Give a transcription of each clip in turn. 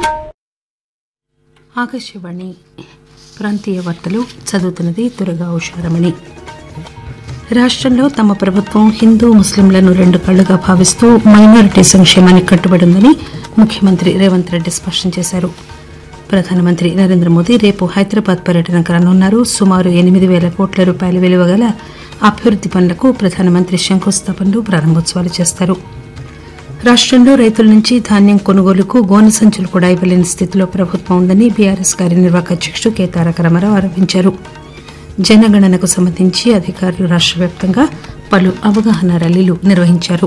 ఆకాశవాణి ప్రాంతీయ వార్తలు చదువుతున్నది దుర్గా ఉషారమణి రాష్టంలో తమ ప్రభుత్వం హిందూ ముస్లింలను రెండు కళ్లుగా భావిస్తూ మైనారిటీ సంక్షేమానికి కట్టుబడి ఉందని ముఖ్యమంత్రి రేవంత్ రెడ్డి స్పష్టం చేశారు ప్రధానమంత్రి నరేంద్ర మోదీ రేపు హైదరాబాద్ పర్యటనకు రానున్నారు సుమారు ఎనిమిది పేల కోట్ల రూపాయల విలువ గల అభివృద్ది పనులకు ప్రధానమంత్రి శంకుస్థాపనలు ప్రారంభోత్సవాలు చేస్తారు రాష్టంలో రైతుల నుంచి ధాన్యం కొనుగోలుకు గోన సంచులు కూడా ఇవ్వలేని స్థితిలో ప్రభుత్వం ఉందని బీఆర్ఎస్ కార్యనిర్వాహక అధ్యకుడు కె తారక రామారావు ఆరోపించారు జనగణనకు సంబంధించి అధికారులు రాష్ట వ్యాప్తంగా పలు అవగాహన ర్యాలీలు నిర్వహించారు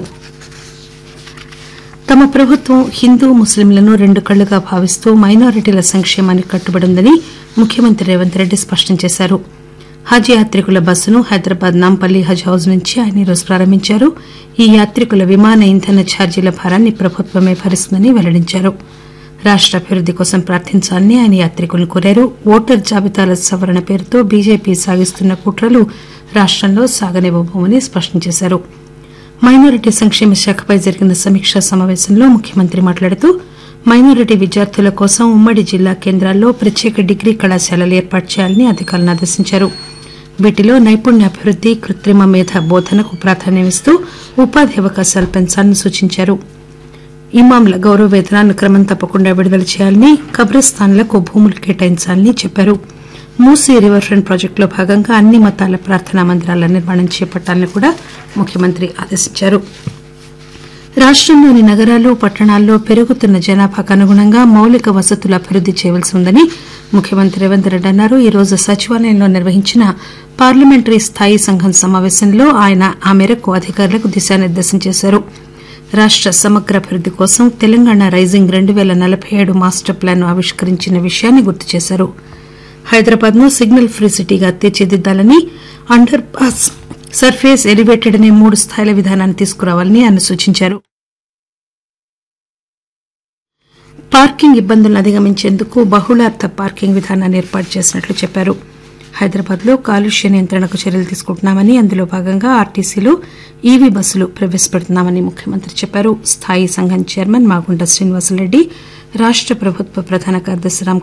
తమ ప్రభుత్వం హిందూ ముస్లింలను రెండు కళ్లుగా భావిస్తూ మైనారిటీల సంక్షేమానికి కట్టుబడి ఉందని ముఖ్యమంత్రి రేవంత్ రెడ్డి స్పష్టం చేశారు హజ్ యాత్రికుల బస్సును హైదరాబాద్ నాంపల్లి హజ్ హౌస్ నుంచి ఆయన ఈరోజు ప్రారంభించారు ఈ యాత్రికుల విమాన ఇంధన ఛార్జీల భారాన్ని ప్రభుత్వమే భరిస్తుందని వెల్లడించారు రాష్ట అభివృద్ది కోసం ప్రార్థించాలని ఆయన యాత్రికులను కోరారు ఓటర్ జాబితాల సవరణ పేరుతో బీజేపీ సాగిస్తున్న కుట్రలు రాష్టంలో సాగనివ్వబోమని స్పష్టం చేశారు మైనారిటీ సంక్షేమ శాఖపై జరిగిన సమీక్షా సమావేశంలో ముఖ్యమంత్రి మాట్లాడుతూ మైనారిటీ విద్యార్థుల కోసం ఉమ్మడి జిల్లా కేంద్రాల్లో ప్రత్యేక డిగ్రీ కళాశాలలు ఏర్పాటు చేయాలని అధికారులను ఆదేశించారు వీటిలో నైపుణ్యాభివృద్ది కృత్రిమ మేధ బోధనకు ప్రాధాన్యమిస్తూ ఉపాధి అవకాశాలు పెంచాలని సూచించారు ఇమాంల గౌరవ వేతనాన్ని క్రమం తప్పకుండా విడుదల చేయాలని కబ్రస్థాన్లకు భూములు కేటాయించాలని చెప్పారు మూసీ రివర్ ఫ్రంట్ ప్రాజెక్టులో భాగంగా అన్ని మతాల ప్రార్థనా మందిరాల నిర్మాణం చేపట్టాలని కూడా ముఖ్యమంత్రి ఆదేశించారు రాష్టంలోని నగరాలు పట్టణాల్లో పెరుగుతున్న జనాభాకు అనుగుణంగా మౌలిక వసతులు అభివృద్ది చేయవలసి ఉందని ముఖ్యమంత్రి రేవంత్ రెడ్డి అన్నారు ఈ రోజు సచివాలయంలో నిర్వహించిన పార్లమెంటరీ స్థాయి సంఘం సమావేశంలో ఆయన ఆ మేరకు అధికారులకు దిశానిర్దేశం చేశారు రాష్ట సమగ్ర అభివృద్ది కోసం తెలంగాణ రైజింగ్ రెండు పేల నలబై ఏడు మాస్టర్ ప్లాన్ ను ఆవిష్కరించిన విషయాన్ని గుర్తు చేశారు హైదరాబాద్ ను సిగ్నల్ ఫ్రీ సిటీగా తీర్చిదిద్దాలని అండర్ పాస్ సర్ఫేస్ ఎలివేటెడ్ అనే మూడు స్థాయిల విధానాన్ని తీసుకురావాలని ఆయన సూచించారు పార్కింగ్ ఇబ్బందులను అధిగమించేందుకు బహుళార్థ పార్కింగ్ విధానాన్ని ఏర్పాటు చేసినట్లు చెప్పారు హైదరాబాద్ లో కాలుష్య నియంత్రణకు చర్యలు తీసుకుంటున్నామని అందులో భాగంగా ఆర్టీసీలో ఈవీ బస్సులు ప్రవేశపెడుతున్నామని ముఖ్యమంత్రి చెప్పారు స్థాయి సంఘం చైర్మన్ మాగుంట శ్రీనివాసరెడ్డి రాష్ట ప్రభుత్వ ప్రధాన కార్యదర్శి రామ్